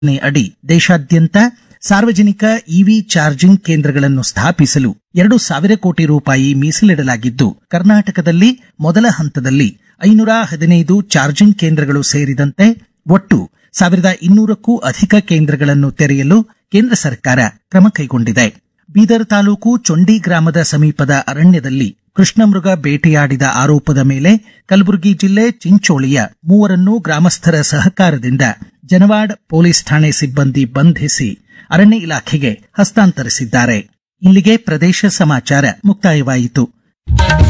ಯೋಜನೆ ಅಡಿ ದೇಶಾದ್ಯಂತ ಸಾರ್ವಜನಿಕ ಇವಿ ಚಾರ್ಜಿಂಗ್ ಕೇಂದ್ರಗಳನ್ನು ಸ್ಥಾಪಿಸಲು ಎರಡು ಸಾವಿರ ಕೋಟಿ ರೂಪಾಯಿ ಮೀಸಲಿಡಲಾಗಿದ್ದು ಕರ್ನಾಟಕದಲ್ಲಿ ಮೊದಲ ಹಂತದಲ್ಲಿ ಐನೂರ ಹದಿನೈದು ಚಾರ್ಜಿಂಗ್ ಕೇಂದ್ರಗಳು ಸೇರಿದಂತೆ ಒಟ್ಟು ಸಾವಿರದ ಇನ್ನೂರಕ್ಕೂ ಅಧಿಕ ಕೇಂದ್ರಗಳನ್ನು ತೆರೆಯಲು ಕೇಂದ್ರ ಸರ್ಕಾರ ಕ್ರಮ ಕೈಗೊಂಡಿದೆ ಬೀದರ್ ತಾಲೂಕು ಚೊಂಡಿ ಗ್ರಾಮದ ಸಮೀಪದ ಅರಣ್ಯದಲ್ಲಿ ಕೃಷ್ಣಮೃಗ ಬೇಟೆಯಾಡಿದ ಆರೋಪದ ಮೇಲೆ ಕಲಬುರಗಿ ಜಿಲ್ಲೆ ಚಿಂಚೋಳಿಯ ಮೂವರನ್ನು ಗ್ರಾಮಸ್ಥರ ಸಹಕಾರದಿಂದ ಜನವಾಡ್ ಪೊಲೀಸ್ ಠಾಣೆ ಸಿಬ್ಬಂದಿ ಬಂಧಿಸಿ ಅರಣ್ಯ ಇಲಾಖೆಗೆ ಹಸ್ತಾಂತರಿಸಿದ್ದಾರೆ ಇಲ್ಲಿಗೆ ಪ್ರದೇಶ ಸಮಾಚಾರ ಮುಕ್ತಾಯವಾಯಿತು